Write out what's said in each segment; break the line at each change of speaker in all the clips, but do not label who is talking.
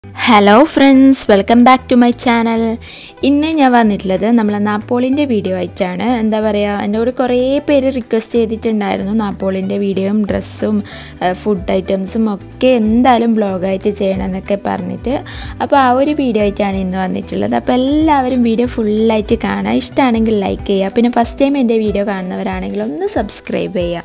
hello friends welcome back to my channel ഇന്ന് ഞാൻ വന്നിട്ടുള്ളത് നമ്മളെ നാപ്പോളിൻ്റെ വീഡിയോ ആയിട്ടാണ് എന്താ പറയുക എന്നോട് കുറേ പേര് റിക്വസ്റ്റ് ചെയ്തിട്ടുണ്ടായിരുന്നു നാപ്പോളിൻ്റെ വീഡിയോയും ഡ്രസ്സും ഫുഡ് ഐറ്റംസും ഒക്കെ എന്തായാലും ബ്ലോഗായിട്ട് ചെയ്യണം എന്നൊക്കെ പറഞ്ഞിട്ട് അപ്പോൾ ആ ഒരു വീഡിയോ ആയിട്ടാണ് ഇന്ന് വന്നിട്ടുള്ളത് അപ്പോൾ എല്ലാവരും വീഡിയോ ഫുള്ളായിട്ട് കാണുക ഇഷ്ടമാണെങ്കിൽ ലൈക്ക് ചെയ്യുക പിന്നെ ഫസ്റ്റ് ടൈം എൻ്റെ വീഡിയോ കാണുന്നവരാണെങ്കിൽ ഒന്ന് സബ്സ്ക്രൈബ് ചെയ്യുക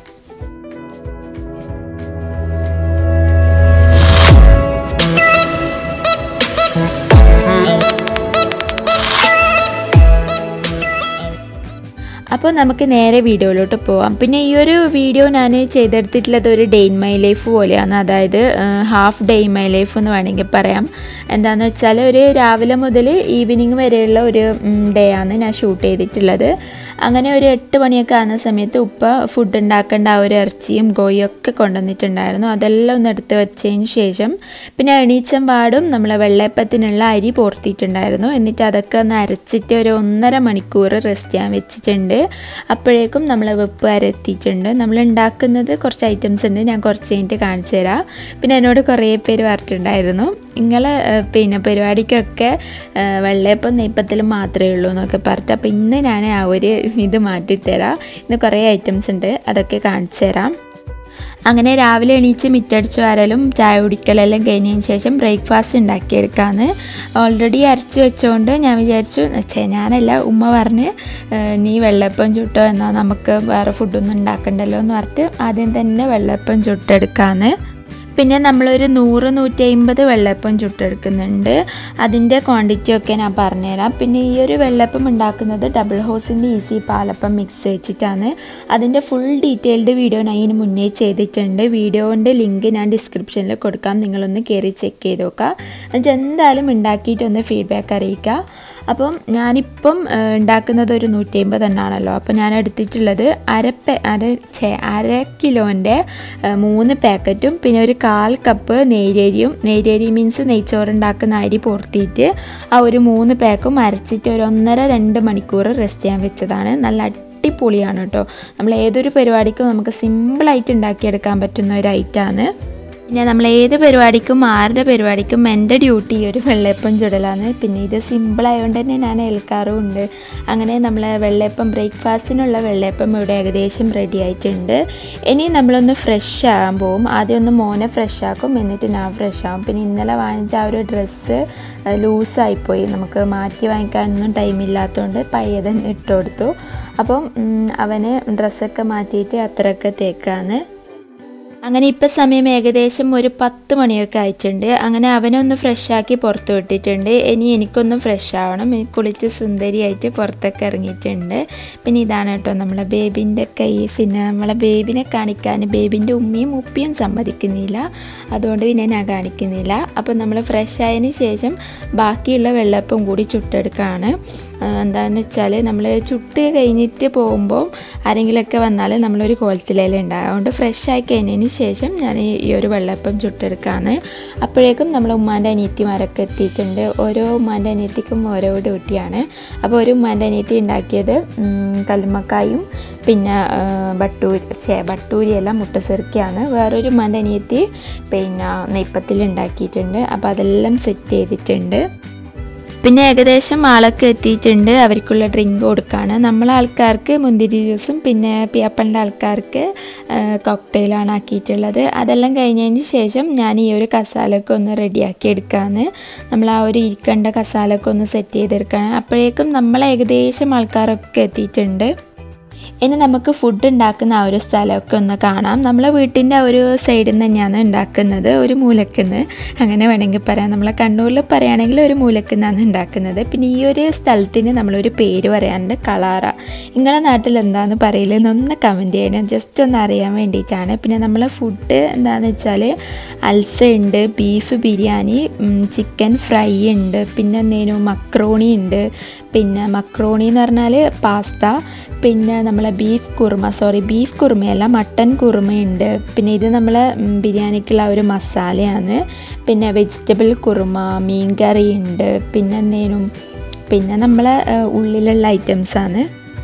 അപ്പോൾ നമുക്ക് നേരെ വീഡിയോയിലോട്ട് പോവാം പിന്നെ ഈ ഒരു വീഡിയോ ഞാൻ ചെയ്തെടുത്തിട്ടുള്ളത് ഒരു ഡേ ഇൻ മൈ ലൈഫ് പോലെയാണ് അതായത് half day in my life എന്ന് വേണമെങ്കിൽ പറയാം എന്താണെന്ന് വെച്ചാൽ ഒരു രാവിലെ മുതൽ ഈവനിങ് വരെയുള്ള ഒരു ഡേ ആണ് ഞാൻ ഷൂട്ട് ചെയ്തിട്ടുള്ളത് അങ്ങനെ ഒരു എട്ട് മണിയൊക്കെ ആകുന്ന സമയത്ത് ഉപ്പ ഫുഡ് ഉണ്ടാക്കേണ്ട ആ ഒരു ഇറച്ചിയും ഗോയും ഒക്കെ കൊണ്ടുവന്നിട്ടുണ്ടായിരുന്നു അതെല്ലാം ഒന്ന് എടുത്ത് വെച്ചതിന് ശേഷം പിന്നെ എണീച്ചം പാടും നമ്മളെ വെള്ളയപ്പത്തിനുള്ള അരി പോർത്തിയിട്ടുണ്ടായിരുന്നു എന്നിട്ട് അതൊക്കെ ഒന്ന് അരച്ചിട്ട് ഒരു ഒന്നര മണിക്കൂർ റെസ്റ്റ് ചെയ്യാൻ വെച്ചിട്ടുണ്ട് അപ്പോഴേക്കും നമ്മൾ വെപ്പ് അരത്തിയിട്ടുണ്ട് നമ്മൾ ഉണ്ടാക്കുന്നത് കുറച്ച് ഐറ്റംസ് ഉണ്ട് ഞാൻ കുറച്ച് കഴിഞ്ഞിട്ട് കാണിച്ചു തരാം പിന്നെ എന്നോട് കുറേ പേര് പറഞ്ഞിട്ടുണ്ടായിരുന്നു നിങ്ങൾ പിന്നെ പരിപാടിക്കൊക്കെ വെള്ളയപ്പം നെയ്പ്പത്തിലും മാത്രമേ ഉള്ളൂ എന്നൊക്കെ പറഞ്ഞിട്ട് അപ്പോൾ ഇന്ന് ഞാൻ ആ ഒരു ഇത് മാറ്റിത്തരാം ഇന്ന് കുറേ ഐറ്റംസ് ഉണ്ട് അതൊക്കെ കാണിച്ചു തരാം അങ്ങനെ രാവിലെ എണീച്ച് മിറ്റടിച്ച് വരലും ചായ കുടിക്കലെല്ലാം കഴിഞ്ഞതിന് ശേഷം ബ്രേക്ക്ഫാസ്റ്റ് ഉണ്ടാക്കിയെടുക്കാമെന്ന് ഓൾറെഡി അരച്ച് വെച്ചുകൊണ്ട് ഞാൻ വിചാരിച്ചു ചേ ഞാനല്ല ഉമ്മ പറഞ്ഞ് നീ വെള്ളപ്പം ചുട്ടോ എന്നാൽ നമുക്ക് വേറെ ഫുഡൊന്നും ഉണ്ടാക്കണ്ടല്ലോ എന്ന് പറഞ്ഞിട്ട് ആദ്യം തന്നെ വെള്ളപ്പം ചുട്ടെടുക്കാമെന്ന് പിന്നെ നമ്മളൊരു നൂറ് നൂറ്റി അമ്പത് വെള്ളപ്പം ചുട്ടെടുക്കുന്നുണ്ട് അതിൻ്റെ ക്വാണ്ടിറ്റി ഒക്കെ ഞാൻ പറഞ്ഞുതരാം പിന്നെ ഈ ഒരു വെള്ളപ്പം ഉണ്ടാക്കുന്നത് ഡബിൾ ഹോസിൻ്റെ ഈസി പാലപ്പം മിക്സ് വെച്ചിട്ടാണ് അതിൻ്റെ ഫുൾ ഡീറ്റെയിൽഡ് വീഡിയോ ഞാൻ ഇതിന് മുന്നേ ചെയ്തിട്ടുണ്ട് വീഡിയോൻ്റെ ലിങ്ക് ഞാൻ ഡിസ്ക്രിപ്ഷനിൽ കൊടുക്കാം നിങ്ങളൊന്ന് കയറി ചെക്ക് ചെയ്ത് നോക്കുക എന്നിട്ട് എന്തായാലും ഉണ്ടാക്കിയിട്ടൊന്ന് ഫീഡ്ബാക്ക് അറിയിക്കുക അപ്പം ഞാനിപ്പം ഉണ്ടാക്കുന്നത് ഒരു നൂറ്റി അമ്പത് എണ്ണാണല്ലോ അപ്പോൾ ഞാൻ എടുത്തിട്ടുള്ളത് അര പേ അര ചേ അര കിലോൻ്റെ മൂന്ന് പാക്കറ്റും പിന്നെ ഒരു കാൽ കപ്പ് നെയ്രരിയും നെയ്രരി മീൻസ് നെയ്ച്ചോറ് ഉണ്ടാക്കുന്ന അരി പൊർത്തിയിട്ട് ആ ഒരു മൂന്ന് പാക്കും അരച്ചിട്ട് ഒരു ഒന്നര രണ്ട് മണിക്കൂർ റെസ്റ്റ് ചെയ്യാൻ വെച്ചതാണ് നല്ല അടിപൊളിയാണ് കേട്ടോ നമ്മൾ ഏതൊരു പരിപാടിക്കും നമുക്ക് സിമ്പിളായിട്ട് ഉണ്ടാക്കിയെടുക്കാൻ പറ്റുന്ന ഒരു ഐറ്റമാണ് പിന്നെ നമ്മൾ ഏത് പരിപാടിക്കും ആരുടെ പരിപാടിക്കും എൻ്റെ ഡ്യൂട്ടി ഒരു വെള്ളയപ്പം ചുടലാണ് പിന്നെ ഇത് സിമ്പിളായതുകൊണ്ട് തന്നെ ഞാൻ ഏൽക്കാറുമുണ്ട് അങ്ങനെ നമ്മൾ വെള്ളയപ്പം ബ്രേക്ക്ഫാസ്റ്റിനുള്ള വെള്ളയപ്പം ഇവിടെ ഏകദേശം റെഡി ആയിട്ടുണ്ട് ഇനി നമ്മളൊന്ന് ഫ്രഷ് ആകാൻ പോകും ആദ്യം ഒന്ന് മോനെ ഫ്രഷ് ആക്കും എന്നിട്ട് ഞാൻ ഫ്രഷ് ആകും പിന്നെ ഇന്നലെ വാങ്ങിച്ച ആ ഒരു ഡ്രസ്സ് ലൂസായിപ്പോയി നമുക്ക് മാറ്റി വാങ്ങിക്കാനൊന്നും ടൈമില്ലാത്തതുകൊണ്ട് പഴയതന്നെ ഇട്ട് കൊടുത്തു അപ്പം അവന് ഡ്രസ്സൊക്കെ മാറ്റിയിട്ട് അത്രയൊക്കെ തേക്കാന്ന് അങ്ങനെ ഇപ്പം സമയം ഏകദേശം ഒരു പത്ത് മണിയൊക്കെ ആയിട്ടുണ്ട് അങ്ങനെ അവനൊന്ന് ഫ്രഷാക്കി പുറത്ത് വിട്ടിട്ടുണ്ട് ഇനി എനിക്കൊന്ന് ഫ്രഷ് ആവണം എനിക്ക് കുളിച്ച് സുന്ദരിയായിട്ട് പുറത്തൊക്കെ ഇറങ്ങിയിട്ടുണ്ട് പിന്നെ ഇതാണ് കേട്ടോ നമ്മളെ ബേബിൻ്റെ കൈ പിന്നെ നമ്മളെ ബേബിനെ കാണിക്കാൻ ബേബിൻ്റെ ഉമ്മയും ഉപ്പിയും സമ്മതിക്കുന്നില്ല അതുകൊണ്ട് പിന്നെ ഞാൻ കാണിക്കുന്നില്ല അപ്പോൾ നമ്മൾ ഫ്രഷ് ആയതിന് ശേഷം ബാക്കിയുള്ള വെള്ളപ്പം കൂടി ചുട്ടെടുക്കുകയാണ് എന്താണെന്ന് വെച്ചാൽ നമ്മൾ ചുട്ട് കഴിഞ്ഞിട്ട് പോകുമ്പോൾ ആരെങ്കിലുമൊക്കെ വന്നാൽ നമ്മളൊരു കോലത്തിലേല ഉണ്ടാകും അതുകൊണ്ട് ഫ്രഷ് ആയി കഴിഞ്ഞതിന് ശേഷം ഞാൻ ഈ ഒരു വെള്ളപ്പം ചുട്ടെടുക്കുകയാണ് അപ്പോഴേക്കും നമ്മൾ ഉമ്മാൻ്റെ അനിയത്തിമാരൊക്കെ എത്തിയിട്ടുണ്ട് ഓരോ ഉമ്മാൻ്റെ അനിയത്തിക്കും ഓരോ ഡ്യൂട്ടിയാണ് അപ്പോൾ ഒരു ഉമ്മാൻ്റെ അനിയത്തി ഉണ്ടാക്കിയത് കല്ലുമ്മക്കായും പിന്നെ ബട്ടൂരി ചേ ബട്ടൂരിയല്ല മുട്ടസെറുക്കിയാണ് വേറൊരു ഉമ്മാൻ്റെ അനിയത്തി പിന്നെ നെയ്പ്പത്തിൽ ഉണ്ടാക്കിയിട്ടുണ്ട് അപ്പോൾ അതെല്ലാം സെറ്റ് ചെയ്തിട്ടുണ്ട് പിന്നെ ഏകദേശം ആളൊക്കെ എത്തിയിട്ടുണ്ട് അവർക്കുള്ള ഡ്രിങ്ക് കൊടുക്കുകയാണ് നമ്മളെ ആൾക്കാർക്ക് മുന്തിരി ജ്യൂസും പിന്നെ പിയപ്പളിൻ്റെ ആൾക്കാർക്ക് കോക്ടെയിലാണ് ആക്കിയിട്ടുള്ളത് അതെല്ലാം കഴിഞ്ഞതിന് ശേഷം ഞാൻ ഈ ഒരു കസാലൊക്കെ ഒന്ന് റെഡിയാക്കി എടുക്കാമെന്ന് നമ്മൾ ആ ഒരു ഇരിക്കേണ്ട കസാലൊക്കെ ഒന്ന് സെറ്റ് ചെയ്തെടുക്കുകയാണ് അപ്പോഴേക്കും നമ്മൾ ഏകദേശം ആൾക്കാരൊക്കെ എത്തിയിട്ടുണ്ട് ഇനി നമുക്ക് ഫുഡ് ഉണ്ടാക്കുന്ന ആ ഒരു സ്ഥലമൊക്കെ ഒന്ന് കാണാം നമ്മളെ വീട്ടിൻ്റെ ആ ഒരു സൈഡിൽ നിന്ന് തന്നെയാണ് ഉണ്ടാക്കുന്നത് ഒരു മൂലക്കുന്ന് അങ്ങനെ വേണമെങ്കിൽ പറയാം നമ്മളെ കണ്ണൂരിൽ പറയുകയാണെങ്കിൽ ഒരു മൂലക്കുന്നാണ് ഉണ്ടാക്കുന്നത് പിന്നെ ഈ ഒരു സ്ഥലത്തിന് നമ്മളൊരു പേര് പറയാനുണ്ട് കളാറ നിങ്ങളെ നാട്ടിൽ എന്താണെന്ന് പറയില്ലെന്ന് ഒന്ന് കമൻറ്റ് ചെയ്യണം ജസ്റ്റ് ഒന്ന് അറിയാൻ വേണ്ടിയിട്ടാണ് പിന്നെ നമ്മളെ ഫുഡ് എന്താണെന്ന് വെച്ചാൽ അൽസ ഉണ്ട് ബീഫ് ബിരിയാണി ചിക്കൻ ഫ്രൈ ഉണ്ട് പിന്നെ എന്തേലും മക്രോണി ഉണ്ട് പിന്നെ മക്രോണി എന്ന് പറഞ്ഞാൽ പാസ്ത പിന്നെ നമ്മളെ ബീഫ് കുറുമ സോറി ബീഫ് കുറുമയല്ല മട്ടൻ കുറുമയുണ്ട് പിന്നെ ഇത് നമ്മളെ ബിരിയാണിക്കുള്ള ഒരു മസാലയാണ് പിന്നെ വെജിറ്റബിൾ കുറുമ മീൻ കറി ഉണ്ട് പിന്നെ എന്തേലും പിന്നെ നമ്മളെ ഉള്ളിലുള്ള ഐറ്റംസാണ്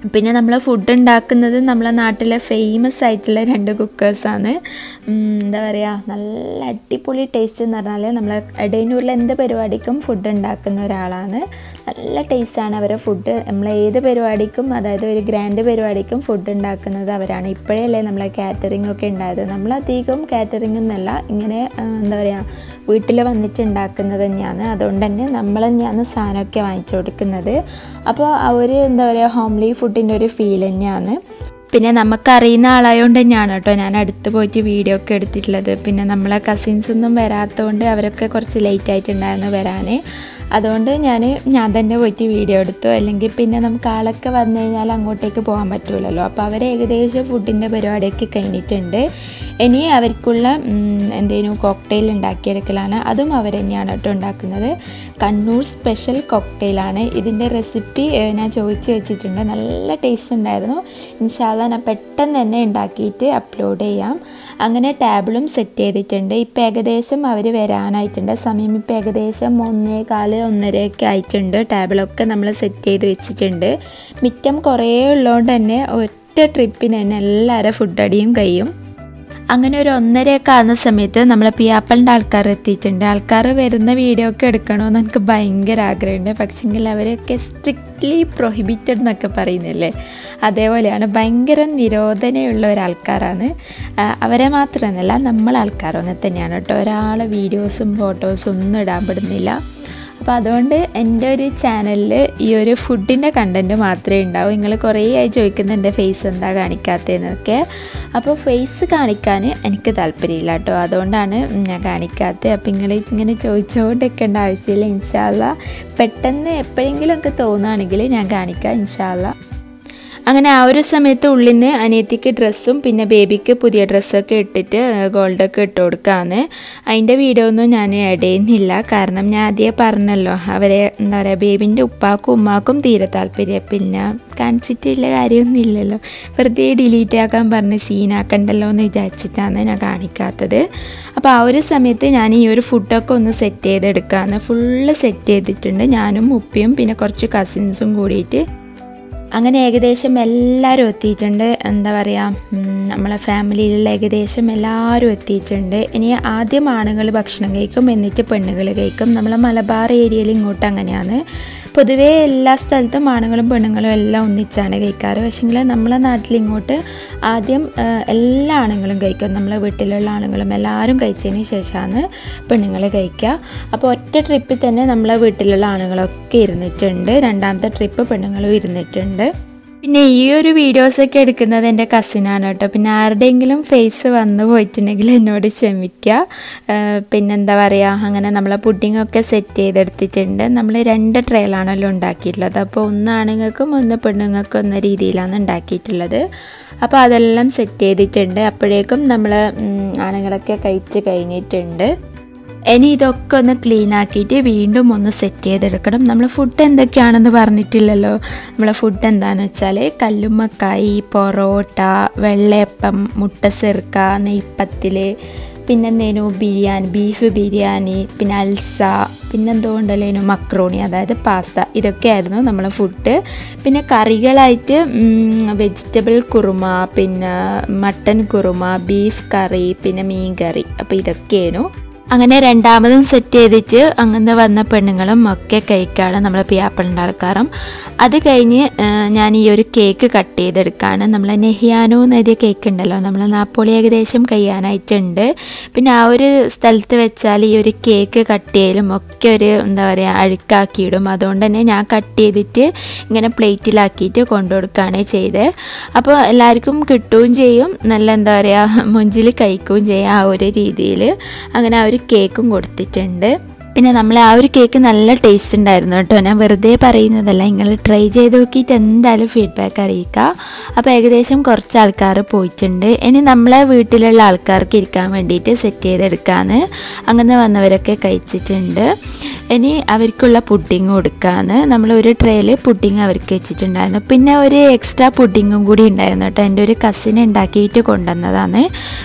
പിന്നെ നമ്മൾ ഫുഡ് ഉണ്ടാക്കുന്നത് നമ്മളെ നാട്ടിലെ ഫേമസ് ആയിട്ടുള്ള രണ്ട് കുക്കേഴ്സാണ് എന്താ പറയുക നല്ല അടിപൊളി ടേസ്റ്റ് എന്ന് പറഞ്ഞാൽ നമ്മൾ ഇടയിനുള്ള എന്ത് പരിപാടിക്കും ഫുഡ് ഉണ്ടാക്കുന്ന ഒരാളാണ് നല്ല ടേസ്റ്റാണ് അവരെ ഫുഡ് നമ്മൾ ഏത് പരിപാടിക്കും അതായത് ഒരു ഗ്രാൻഡ് പരിപാടിക്കും ഫുഡ് ഉണ്ടാക്കുന്നത് അവരാണ് ഇപ്പോഴല്ലേ നമ്മളെ കാറ്ററിംഗ് ഒക്കെ ഉണ്ടായത് നമ്മളധികം കാറ്ററിംഗ് എന്നല്ല ഇങ്ങനെ ആ, എന്താ പറയുക വീട്ടിൽ വന്നിട്ട് ഉണ്ടാക്കുന്നത് തന്നെയാണ് അതുകൊണ്ട് തന്നെ നമ്മൾ തന്നെയാണ് സാധനമൊക്കെ വാങ്ങിച്ചു കൊടുക്കുന്നത് അപ്പോൾ ആ ഒരു എന്താ പറയുക ഹോംലി ഫുഡിൻ്റെ ഒരു ഫീൽ തന്നെയാണ് പിന്നെ നമുക്കറിയുന്ന ആളായതുകൊണ്ട് തന്നെയാണ് കേട്ടോ ഞാൻ അടുത്ത് പോയിട്ട് വീഡിയോ ഒക്കെ എടുത്തിട്ടുള്ളത് പിന്നെ നമ്മളെ കസിൻസ് ഒന്നും വരാത്തതുകൊണ്ട് അവരൊക്കെ കുറച്ച് ലേറ്റ് ആയിട്ടുണ്ടായിരുന്നു വരാൻ അതുകൊണ്ട് ഞാൻ ഞാൻ തന്നെ പോയിട്ട് വീഡിയോ എടുത്തു അല്ലെങ്കിൽ പിന്നെ നമുക്ക് ആളൊക്കെ വന്നു കഴിഞ്ഞാൽ അങ്ങോട്ടേക്ക് പോകാൻ പറ്റുമല്ലോ അപ്പോൾ അവർ ഏകദേശം ഫുഡിൻ്റെ പരിപാടിയൊക്കെ കഴിഞ്ഞിട്ടുണ്ട് ഇനി അവർക്കുള്ള എന്തേലും കോക്ടെയിൽ ഉണ്ടാക്കിയെടുക്കലാണ് അതും അവർ തന്നെയാണ് കേട്ടോ ഉണ്ടാക്കുന്നത് കണ്ണൂർ സ്പെഷ്യൽ കോക്ടെയിലാണ് ഇതിൻ്റെ റെസിപ്പി ഞാൻ ചോദിച്ചു വെച്ചിട്ടുണ്ട് നല്ല ടേസ്റ്റ് ഉണ്ടായിരുന്നു ഇൻഷാല്ല ഞാൻ പെട്ടെന്ന് തന്നെ ഉണ്ടാക്കിയിട്ട് അപ്ലോഡ് ചെയ്യാം അങ്ങനെ ടാബിളും സെറ്റ് ചെയ്തിട്ടുണ്ട് ഇപ്പം ഏകദേശം അവർ വരാനായിട്ടുണ്ട് സമയം ഇപ്പം ഏകദേശം ഒന്നേ കാല് ഒന്നരയൊക്കെ ആയിട്ടുണ്ട് ടാബിളൊക്കെ നമ്മൾ സെറ്റ് ചെയ്ത് വെച്ചിട്ടുണ്ട് മിറ്റം കുറേ ഉള്ളതുകൊണ്ട് തന്നെ ഒറ്റ ട്രിപ്പിന് തന്നെ എല്ലാവരും ഫുഡ് അടിയും കഴിയും അങ്ങനെ ഒരു ഒന്നരയൊക്കെ ആകുന്ന സമയത്ത് നമ്മളെ പിയാപ്പളിൻ്റെ ആൾക്കാർ എത്തിയിട്ടുണ്ട് ആൾക്കാർ വരുന്ന വീഡിയോ ഒക്കെ എടുക്കണമെന്ന് എനിക്ക് ഭയങ്കര ആഗ്രഹമുണ്ട് പക്ഷെങ്കിൽ അവരൊക്കെ സ്ട്രിക്ട്ലി പ്രൊഹിബിറ്റഡ് എന്നൊക്കെ പറയുന്നില്ലേ അതേപോലെയാണ് ഭയങ്കര നിരോധനയുള്ള ഒരാൾക്കാരാണ് ആ, അവരെ മാത്രമെന്നല്ല നമ്മളെ ആൾക്കാരും അങ്ങനെ തന്നെയാണ് കേട്ടോ ഒരാളെ വീഡിയോസും ഫോട്ടോസും ഒന്നും ഇടാൻ പെടുന്നില്ല അപ്പോൾ അതുകൊണ്ട് എൻ്റെ ഒരു ചാനലിൽ ഈ ഒരു ഫുഡിൻ്റെ കണ്ടൻറ്റ് മാത്രമേ ഉണ്ടാവൂ നിങ്ങൾ കുറേ ആയി ചോദിക്കുന്ന എൻ്റെ ഫേസ് എന്താ കാണിക്കാത്തതെന്നൊക്കെ അപ്പോൾ ഫേസ് കാണിക്കാൻ എനിക്ക് താല്പര്യമില്ല കേട്ടോ അതുകൊണ്ടാണ് ഞാൻ കാണിക്കാത്തത് അപ്പോൾ നിങ്ങൾ ഇങ്ങനെ ചോദിച്ചുകൊണ്ടിരിക്കേണ്ട ആവശ്യമില്ല ഇൻഷാല്ല പെട്ടെന്ന് എപ്പോഴെങ്കിലും ഒക്കെ തോന്നുകയാണെങ്കിൽ ഞാൻ കാണിക്കാം ഇൻഷാല്ല അങ്ങനെ ആ ഒരു സമയത്ത് ഉള്ളിൽ നിന്ന് അനിയത്തിക്ക് ഡ്രസ്സും പിന്നെ ബേബിക്ക് പുതിയ ഡ്രസ്സൊക്കെ ഇട്ടിട്ട് ഗോൾഡൊക്കെ ഇട്ട് കൊടുക്കാന്ന് അതിൻ്റെ വീഡിയോ ഒന്നും ഞാൻ ആഡ് ചെയ്യുന്നില്ല കാരണം ഞാൻ ആദ്യമേ പറഞ്ഞല്ലോ അവരെ എന്താ പറയുക ബേബിൻ്റെ ഉപ്പാക്കും ഉമ്മാക്കും തീരെ താല്പര്യം പിന്നെ കാണിച്ചിട്ടില്ല കാര്യമൊന്നും ഇല്ലല്ലോ വെറുതെ ഡിലീറ്റ് ആക്കാൻ പറഞ്ഞ് സീനാക്കണ്ടല്ലോ എന്ന് വിചാരിച്ചിട്ടാണ് ഞാൻ കാണിക്കാത്തത് അപ്പോൾ ആ ഒരു സമയത്ത് ഞാൻ ഈ ഒരു ഫുഡൊക്കെ ഒന്ന് സെറ്റ് ചെയ്തെടുക്കാമെന്ന് ഫുള്ള് സെറ്റ് ചെയ്തിട്ടുണ്ട് ഞാനും ഉപ്പയും പിന്നെ കുറച്ച് കസിൻസും കൂടിയിട്ട് അങ്ങനെ ഏകദേശം എല്ലാവരും എത്തിയിട്ടുണ്ട് എന്താ പറയുക നമ്മളെ ഫാമിലിയിലുള്ള ഏകദേശം എല്ലാവരും എത്തിയിട്ടുണ്ട് ഇനി ആദ്യം ആണുങ്ങൾ ഭക്ഷണം കഴിക്കും എന്നിട്ട് പെണ്ണുകൾ കഴിക്കും നമ്മളെ മലബാർ ഏരിയയിൽ ഇങ്ങോട്ട് അങ്ങനെയാണ് പൊതുവേ എല്ലാ സ്ഥലത്തും ആണുങ്ങളും പെണ്ണുങ്ങളും എല്ലാം ഒന്നിച്ചാണ് കഴിക്കാറ് പക്ഷേങ്കിൽ നമ്മളെ നാട്ടിൽ ഇങ്ങോട്ട് ആദ്യം ആ, എല്ലാ ആണുങ്ങളും കഴിക്കും നമ്മളെ വീട്ടിലുള്ള ആണുങ്ങളും എല്ലാവരും കഴിച്ചതിന് ശേഷമാണ് പെണ്ണുങ്ങൾ കഴിക്കുക അപ്പോൾ ഒറ്റ ട്രിപ്പിൽ തന്നെ നമ്മളെ വീട്ടിലുള്ള ആണുങ്ങളൊക്കെ ഇരുന്നിട്ടുണ്ട് രണ്ടാമത്തെ ട്രിപ്പ് പെണ്ണുങ്ങളും ഇരുന്നിട്ടുണ്ട് പിന്നെ ഈ ഒരു വീഡിയോസൊക്കെ എടുക്കുന്നത് എൻ്റെ കസിനാണ് കേട്ടോ പിന്നെ ആരുടെയെങ്കിലും ഫേസ് വന്നു പോയിട്ടുണ്ടെങ്കിൽ എന്നോട് ക്ഷമിക്കുക ആഹ് പിന്നെന്താ പറയുക അങ്ങനെ നമ്മളെ പുഡിങ്ങൊക്കെ സെറ്റ് ചെയ്തെടുത്തിട്ടുണ്ട് നമ്മൾ രണ്ട് ട്രയലാണല്ലോ ഉണ്ടാക്കിയിട്ടുള്ളത് അപ്പോൾ ഒന്ന് ആണുങ്ങൾക്കും ഒന്ന് പെണ്ണുങ്ങൾക്കും എന്ന രീതിയിലാണ് ഉണ്ടാക്കിയിട്ടുള്ളത് അപ്പോൾ അതെല്ലാം സെറ്റ് ചെയ്തിട്ടുണ്ട് അപ്പോഴേക്കും നമ്മൾ ആണുങ്ങളൊക്കെ കഴിച്ച് കഴിഞ്ഞിട്ടുണ്ട് ഇനി ഇതൊക്കെ ഒന്ന് ക്ലീൻ ആക്കിയിട്ട് വീണ്ടും ഒന്ന് സെറ്റ് ചെയ്തെടുക്കണം നമ്മൾ ഫുഡ് എന്തൊക്കെയാണെന്ന് പറഞ്ഞിട്ടില്ലല്ലോ നമ്മളെ ഫുഡ് എന്താണെന്ന് വെച്ചാൽ കല്ലുമ്മക്കായി പൊറോട്ട വെള്ളയപ്പം മുട്ട ചെറുക്ക നെയ്പ്പത്തിൽ പിന്നെ എന്തേനു ബിരിയാണി ബീഫ് ബിരിയാണി പിന്നെ അൽസ പിന്നെ എന്തുകൊണ്ടല്ലേനു മക്രോണി അതായത് പാസ്ത ഇതൊക്കെയായിരുന്നു നമ്മളെ ഫുഡ് പിന്നെ കറികളായിട്ട് വെജിറ്റബിൾ കുറുമ പിന്നെ മട്ടൻ കുറുമ ബീഫ് കറി പിന്നെ മീൻ കറി അപ്പോൾ ഇതൊക്കെയായിരുന്നു അങ്ങനെ രണ്ടാമതും സെറ്റ് ചെയ്തിട്ട് അങ്ങനെ വന്ന പെണ്ണുങ്ങളും ഒക്കെ കഴിക്കാണ് നമ്മളെ പിയാപ്പിളിൻ്റെ ആൾക്കാരും അത് കഴിഞ്ഞ് ആ, ഞാൻ ഈ ഒരു കേക്ക് കട്ട് ചെയ്തെടുക്കുകയാണ് നമ്മൾ നെഹിയാനോ എന്ന് എഴുതിയ കേക്ക് ഉണ്ടല്ലോ നമ്മൾ നാപ്പോളി ഏകദേശം കഴിയാനായിട്ടുണ്ട് പിന്നെ ആ ഒരു സ്ഥലത്ത് വെച്ചാൽ ഈ ഒരു കേക്ക് കട്ട് ചെയ്യലും ഒക്കെ ഒരു എന്താ പറയുക അഴുക്കാക്കിയിടും അതുകൊണ്ട് തന്നെ ഞാൻ കട്ട് ചെയ്തിട്ട് ഇങ്ങനെ പ്ലേറ്റിലാക്കിയിട്ട് കൊണ്ടുകൊടുക്കുകയാണ് ചെയ്തത് അപ്പോൾ എല്ലാവർക്കും കിട്ടുകയും ചെയ്യും നല്ല എന്താ പറയുക മുഞ്ചിൽ കഴിക്കുകയും ചെയ്യും ആ ഒരു രീതിയിൽ അങ്ങനെ ആ ഒരു കേക്കും കൊടുത്തിട്ടുണ്ട് പിന്നെ നമ്മൾ ആ ഒരു കേക്ക് നല്ല ടേസ്റ്റ് ഉണ്ടായിരുന്നു കേട്ടോ ഞാൻ വെറുതെ പറയുന്നതല്ല നിങ്ങൾ ട്രൈ ചെയ്ത് നോക്കിയിട്ട് എന്തായാലും ഫീഡ്ബാക്ക് അറിയിക്കുക അപ്പോൾ ഏകദേശം കുറച്ച് ആൾക്കാർ പോയിട്ടുണ്ട് ഇനി നമ്മളെ വീട്ടിലുള്ള ആൾക്കാർക്ക് ഇരിക്കാൻ വേണ്ടിയിട്ട് സെറ്റ് ചെയ്തെടുക്കാന്ന് അങ്ങനെ വന്നവരൊക്കെ കഴിച്ചിട്ടുണ്ട് ഇനി അവർക്കുള്ള പുഡിങ് കൊടുക്കാന്ന് നമ്മൾ ഒരു ട്രേയിൽ പുഡിങ് അവർക്ക് വെച്ചിട്ടുണ്ടായിരുന്നു പിന്നെ ഒരു എക്സ്ട്രാ പുഡിങ്ങും കൂടി ഉണ്ടായിരുന്നു കേട്ടോ എൻ്റെ ഒരു കസിൻ ഉണ്ടാക്കിയിട്ട് കൊണ്ടുവന്നതാണ്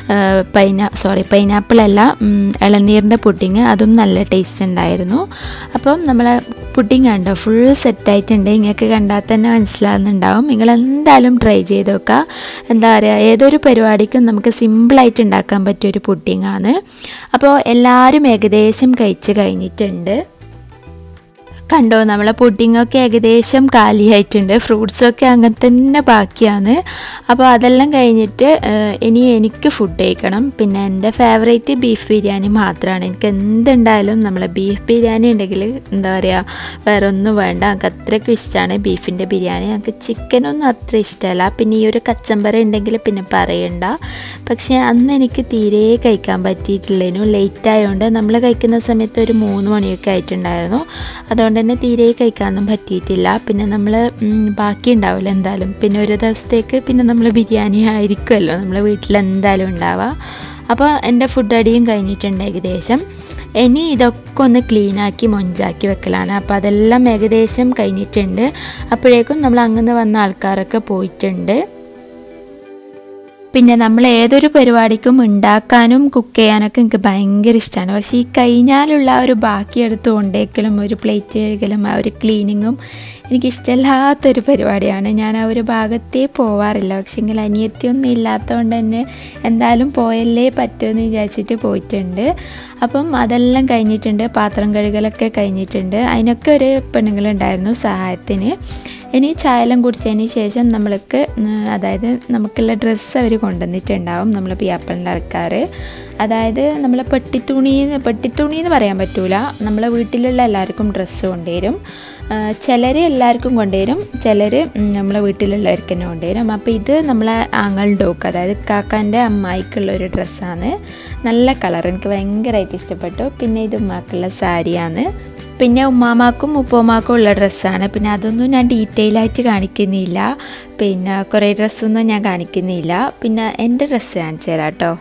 പൈനാ സോറി പൈനാപ്പിൾ അല്ല ഉം, ഇളനീരിൻ്റെ പുഡിങ് അതും നല്ല ടേസ്റ്റ് ഉണ്ടായിരുന്നു അപ്പം നമ്മൾ പുഡിങ് കണ്ടോ ഫുൾ സെറ്റായിട്ടുണ്ട് നിങ്ങൾക്ക് കണ്ടാൽ തന്നെ മനസ്സിലാകുന്നുണ്ടാവും നിങ്ങൾ എന്തായാലും ട്രൈ ചെയ്ത് നോക്കുക എന്താ പറയുക ഏതൊരു പരിപാടിക്കും നമുക്ക് സിമ്പിളായിട്ട് ഉണ്ടാക്കാൻ പറ്റിയൊരു പുഡിങ്ങാണ് അപ്പോൾ എല്ലാവരും ഏകദേശം കഴിച്ച് കഴിഞ്ഞിട്ടുണ്ട് കണ്ടോ നമ്മളെ പുഡിങ്ങൊക്കെ ഏകദേശം കാലിയായിട്ടുണ്ട് ഫ്രൂട്ട്സൊക്കെ അങ്ങനെ തന്നെ ബാക്കിയാണ് അപ്പോൾ അതെല്ലാം കഴിഞ്ഞിട്ട് ഏഹ്, ഇനി എനിക്ക് ഫുഡ് കഴിക്കണം പിന്നെ എൻ്റെ ഫേവറേറ്റ് ബീഫ് ബിരിയാണി മാത്രമാണ് എനിക്ക് എന്തുണ്ടായാലും നമ്മളെ ബീഫ് ബിരിയാണി ഉണ്ടെങ്കിൽ എന്താ പറയുക വേറെ ഒന്നും വേണ്ട എനിക്ക് അത്രയ്ക്കും ഇഷ്ടമാണ് ബീഫിൻ്റെ ബിരിയാണി എനിക്ക് ചിക്കനൊന്നും അത്ര ഇഷ്ടമല്ല പിന്നെ ഈ ഒരു കച്ചമ്പറ ഉണ്ടെങ്കിൽ പിന്നെ പറയണ്ട പക്ഷേ അന്ന് എനിക്ക് തീരെ കഴിക്കാൻ പറ്റിയിട്ടില്ലേനു ലേറ്റ് ആയതുകൊണ്ട് നമ്മൾ കഴിക്കുന്ന സമയത്ത് ഒരു മൂന്ന് മണിയൊക്കെ ആയിട്ടുണ്ടായിരുന്നു അതുകൊണ്ട് തന്നെ തീരെ കഴിക്കാനൊന്നും പറ്റിയിട്ടില്ല പിന്നെ നമ്മൾ ബാക്കി ഉണ്ടാവില്ല എന്തായാലും പിന്നെ ഒരു ദിവസത്തേക്ക് പിന്നെ നമ്മൾ ബിരിയാണി ആയിരിക്കുമല്ലോ നമ്മളെ വീട്ടിൽ എന്തായാലും ഉണ്ടാവുക അപ്പോൾ എൻ്റെ ഫുഡ് അടിയും കഴിഞ്ഞിട്ടുണ്ട് ഏകദേശം ഇനി ഇതൊക്കെ ഒന്ന് ക്ലീനാക്കി മൊഞ്ചാക്കി വെക്കലാണ് അപ്പോൾ അതെല്ലാം ഏകദേശം കഴിഞ്ഞിട്ടുണ്ട് അപ്പോഴേക്കും നമ്മൾ അങ്ങനെ വന്ന ആൾക്കാരൊക്കെ പോയിട്ടുണ്ട് പിന്നെ നമ്മൾ ഏതൊരു പരിപാടിക്കും ഉണ്ടാക്കാനും കുക്ക് ചെയ്യാനൊക്കെ എനിക്ക് ഭയങ്കര ഇഷ്ടമാണ് പക്ഷേ ഈ കഴിഞ്ഞാലുള്ള ആ ഒരു ബാക്കി എടുത്ത് കൊണ്ടേക്കലും ഒരു പ്ലേറ്റ് കഴുകലും ആ ഒരു ക്ലീനിങ്ങും എനിക്കിഷ്ടമില്ലാത്തൊരു പരിപാടിയാണ് ഞാൻ ആ ഒരു ഭാഗത്തേ പോവാറില്ല പക്ഷേങ്കിൽ അനിയത്തിയൊന്നും ഇല്ലാത്തതുകൊണ്ട് തന്നെ എന്തായാലും പോയല്ലേ പറ്റുമെന്ന് വിചാരിച്ചിട്ട് പോയിട്ടുണ്ട് അപ്പം അതെല്ലാം കഴിഞ്ഞിട്ടുണ്ട് പാത്രം കഴുകലൊക്കെ കഴിഞ്ഞിട്ടുണ്ട് അതിനൊക്കെ ഒരു പെണ്ണുങ്ങളുണ്ടായിരുന്നു സഹായത്തിന് ഇനി ചായയെല്ലാം കുടിച്ചതിന് ശേഷം നമ്മൾക്ക് ഉം, അതായത് നമുക്കുള്ള ഡ്രസ്സ് അവർ കൊണ്ടുവന്നിട്ടുണ്ടാവും നമ്മൾ പിയാപ്പളിൻ്റെ ആൾക്കാർ അതായത് നമ്മൾ പെട്ടിത്തുണി പെട്ടിത്തുണി എന്ന് പറയാൻ പറ്റൂല നമ്മളെ വീട്ടിലുള്ള എല്ലാവർക്കും ഡ്രസ്സ് കൊണ്ടുവരും ചിലർ എല്ലാവർക്കും കൊണ്ടുവരും ചിലർ നമ്മളെ വീട്ടിലുള്ളവർക്ക് തന്നെ കൊണ്ടുവരും അപ്പോൾ ഇത് നമ്മളെ ആങ്ങളുടെ ഒക്കെ അതായത് കാക്കാൻ്റെ അമ്മായിക്കുള്ള ഒരു ഡ്രസ്സാണ് നല്ല കളർ എനിക്ക് ഭയങ്കരമായിട്ട് ഇഷ്ടപ്പെട്ടു പിന്നെ ഇത് ഉമ്മാക്കുള്ള സാരിയാണ് പിന്നെ ഉമ്മാമാക്കും ഉപ്പമാക്കും ഉള്ള ഡ്രസ്സാണ് പിന്നെ അതൊന്നും ഞാൻ ഡീറ്റെയിൽ ആയിട്ട് കാണിക്കുന്നില്ല പിന്നെ കുറേ ഡ്രസ്സൊന്നും ഞാൻ കാണിക്കുന്നില്ല പിന്നെ എൻ്റെ ഡ്രസ്സ് കാണിച്ചു തരാം കേട്ടോ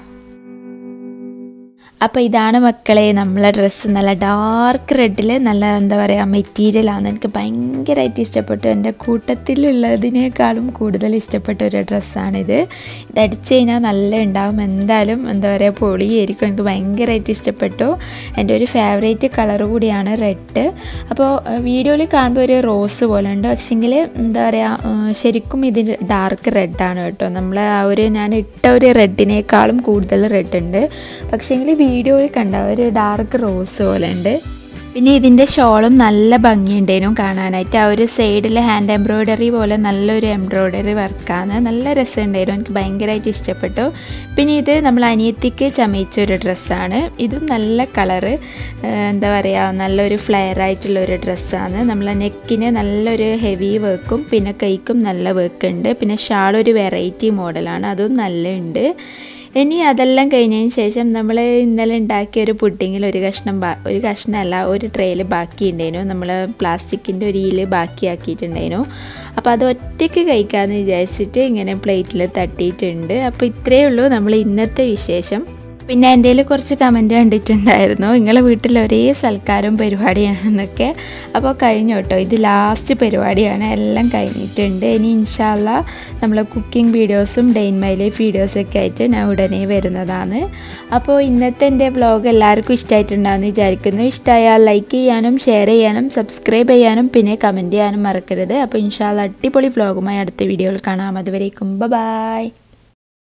അപ്പോൾ ഇതാണ് മക്കളെ നമ്മളെ ഡ്രസ്സ് നല്ല ഡാർക്ക് റെഡിൽ നല്ല എന്താ പറയുക മെറ്റീരിയലാണ് എനിക്ക് ഭയങ്കരമായിട്ട് ഇഷ്ടപ്പെട്ടു എൻ്റെ കൂട്ടത്തിലുള്ളതിനേക്കാളും കൂടുതൽ ഇഷ്ടപ്പെട്ട ഒരു ഡ്രസ്സാണിത് ഇത് അടിച്ച് കഴിഞ്ഞാൽ നല്ല ഉണ്ടാവും എന്തായാലും എന്താ പറയുക പൊളിയായിരിക്കും എനിക്ക് ഭയങ്കരമായിട്ട് ഇഷ്ടപ്പെട്ടു എൻ്റെ ഒരു ഫേവറേറ്റ് കളർ കൂടിയാണ് റെഡ് അപ്പോൾ വീഡിയോയിൽ കാണുമ്പോൾ ഒരു റോസ് പോലെ ഉണ്ട് പക്ഷെങ്കിൽ എന്താ പറയുക ശരിക്കും ഇത് ഡാർക്ക് റെഡാണ് കേട്ടോ നമ്മൾ ആ ഒരു ഞാൻ ഇട്ട ഒരു റെഡിനേക്കാളും കൂടുതൽ റെഡ് ഉണ്ട് പക്ഷേങ്കിൽ വീഡിയോയിൽ കണ്ട ഒരു ഡാർക്ക് റോസ് പോലെ ഉണ്ട് പിന്നെ ഇതിൻ്റെ ഷോളും നല്ല ഭംഗിയുണ്ടേനും കാണാനായിട്ട് ആ ഒരു സൈഡിൽ ഹാൻഡ് എംബ്രോയ്ഡറി പോലെ നല്ലൊരു എംബ്രോയ്ഡറി വർക്കാണ് നല്ല രസമുണ്ടായിരുന്നു എനിക്ക് ഭയങ്കരമായിട്ട് ഇഷ്ടപ്പെട്ടു പിന്നെ ഇത് നമ്മൾ അനിയത്തിക്ക് ചമയിച്ച ഒരു ഡ്രസ്സാണ് ഇതും നല്ല കളറ് എന്താ പറയുക നല്ലൊരു ഫ്ലെയർ ആയിട്ടുള്ള ഒരു ഡ്രസ്സാണ് നമ്മളെ നെക്കിന് നല്ലൊരു ഹെവി വർക്കും പിന്നെ കൈക്കും നല്ല വർക്ക് ഉണ്ട് പിന്നെ ഷാൾ ഒരു വെറൈറ്റി മോഡലാണ് അതും നല്ല ഉണ്ട് ഇനി അതെല്ലാം കഴിഞ്ഞതിന് ശേഷം നമ്മൾ ഇന്നലെ ഉണ്ടാക്കിയ ഒരു പുഡിങ്ങിൽ ഒരു കഷ്ണം ബാ ഒരു കഷ്ണമല്ല ഒരു ട്രേയിൽ ബാക്കിയുണ്ടായിരുന്നു നമ്മൾ പ്ലാസ്റ്റിക്കിൻ്റെ ഒരു ഈല് ബാക്കിയാക്കിയിട്ടുണ്ടായിരുന്നു അപ്പോൾ അത് ഒറ്റയ്ക്ക് കഴിക്കാമെന്ന് വിചാരിച്ചിട്ട് ഇങ്ങനെ പ്ലേറ്റിൽ തട്ടിയിട്ടുണ്ട് അപ്പോൾ ഇത്രയേ ഉള്ളൂ നമ്മൾ ഇന്നത്തെ വിശേഷം പിന്നെ എൻ്റെ കയ്യിൽ കുറച്ച് കമൻറ്റ് കണ്ടിട്ടുണ്ടായിരുന്നു നിങ്ങളെ വീട്ടിൽ ഒരേ സൽക്കാരം പരിപാടിയാണെന്നൊക്കെ അപ്പോൾ കഴിഞ്ഞു കേട്ടോ ഇത് ലാസ്റ്റ് പരിപാടിയാണ് എല്ലാം കഴിഞ്ഞിട്ടുണ്ട് ഇനി ഇൻഷാല്ല നമ്മളെ കുക്കിംഗ് വീഡിയോസും ഡെയിൻ മൈ ലൈഫ് വീഡിയോസൊക്കെ ആയിട്ട് ഞാൻ ഉടനെ വരുന്നതാണ് അപ്പോൾ ഇന്നത്തെ എൻ്റെ വ്ലോഗ് എല്ലാവർക്കും ഇഷ്ടമായിട്ടുണ്ടാകുമെന്ന് വിചാരിക്കുന്നു ഇഷ്ടമായാൽ ലൈക്ക് ചെയ്യാനും ഷെയർ ചെയ്യാനും സബ്സ്ക്രൈബ് ചെയ്യാനും പിന്നെ കമൻറ്റ് ചെയ്യാനും മറക്കരുത് അപ്പോൾ ഇൻഷാല്ല അടിപൊളി വ്ലോഗുമായി അടുത്ത വീഡിയോയിൽ കാണാം അതുവരേക്കും ബൈ